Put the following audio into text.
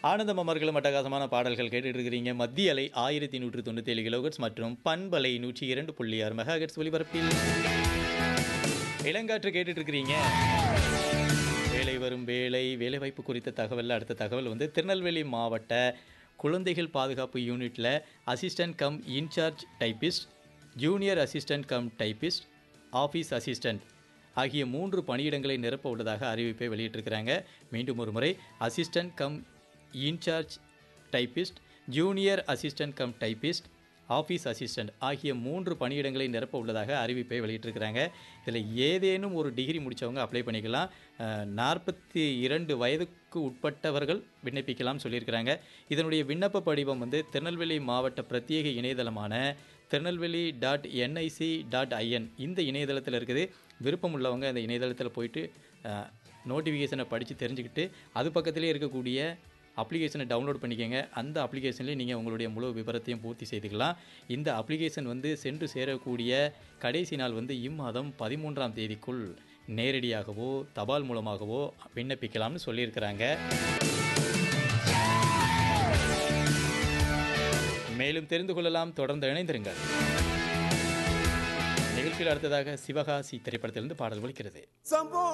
ஆனந்தம் அமர்களும் அட்டகாசமான பாடல்கள் கேட்டுட்டு இருக்கிறீங்க மத்திய அலை ஆயிரத்தி நூற்று தொண்ணூற்றி ஏழு கிலோகட்ஸ் மற்றும் பண்பலை நூற்றி இரண்டு புள்ளி ஆறு மெகாஹெட்ஸ் ஒலிபரப்பில் இளங்காற்று கேட்டுட்டு இருக்கிறீங்க வேலை வரும் வேலை வேலைவாய்ப்பு குறித்த தகவல் அடுத்த தகவல் வந்து திருநெல்வேலி மாவட்ட குழந்தைகள் பாதுகாப்பு யூனிட்டில் assistant cum in charge typist junior assistant cum typist office assistant ஆகிய மூன்று பணியிடங்களை நிரப்ப உள்ளதாக அறிவிப்பை வெளியிட்டிருக்கிறாங்க மீண்டும் ஒரு முறை assistant cum in charge typist junior assistant cum typist office assistant ஆகிய மூன்று பணியிடங்களை நிரப்ப உள்ளதாக அறிவிப்பை வெளியிட்டிருக்கிறாங்க இதில் ஏதேனும் ஒரு டிகிரி முடித்தவங்க அப்ளை பண்ணிக்கலாம் நாற்பத்தி இரண்டு வயதுக்கு உட்பட்டவர்கள் விண்ணப்பிக்கலாம்னு சொல்லியிருக்கிறாங்க இதனுடைய விண்ணப்ப படிவம் வந்து திருநெல்வேலி மாவட்ட பிரத்யேக இணையதளமான Tirunelveli dot NIC dot IN இந்த இணையதளத்தில் இருக்குது விருப்பம் உள்ளவங்க அந்த இணையதளத்தில் போயிட்டு நோட்டிஃபிகேஷனை படித்து தெரிஞ்சுக்கிட்டு அது பக்கத்திலே இருக்கக்கூடிய அப்ளிகேஷனை டவுன்லோட் பண்ணிக்கோங்க அந்த அப்ளிகேஷன்லேயே நீங்கள் உங்களுடைய முழு விவரத்தையும் பூர்த்தி செய்துக்கலாம் இந்த அப்ளிகேஷன் வந்து சென்று சேரக்கூடிய கடைசி நாள் வந்து இம்மாதம் பதிமூன்றாம் தேதிக்குள் நேரடியாகவோ தபால் மூலமாகவோ விண்ணப்பிக்கலாம்னு சொல்லியிருக்கிறாங்க மேலும் தெரிந்து கொள்ளலாம் தொடர்ந்து இணைந்திருங்கள் நிகழ்ச்சியில் அடுத்ததாக சிவகாசி திரைப்படத்திலிருந்து பாடல் ஒலிக்கிறது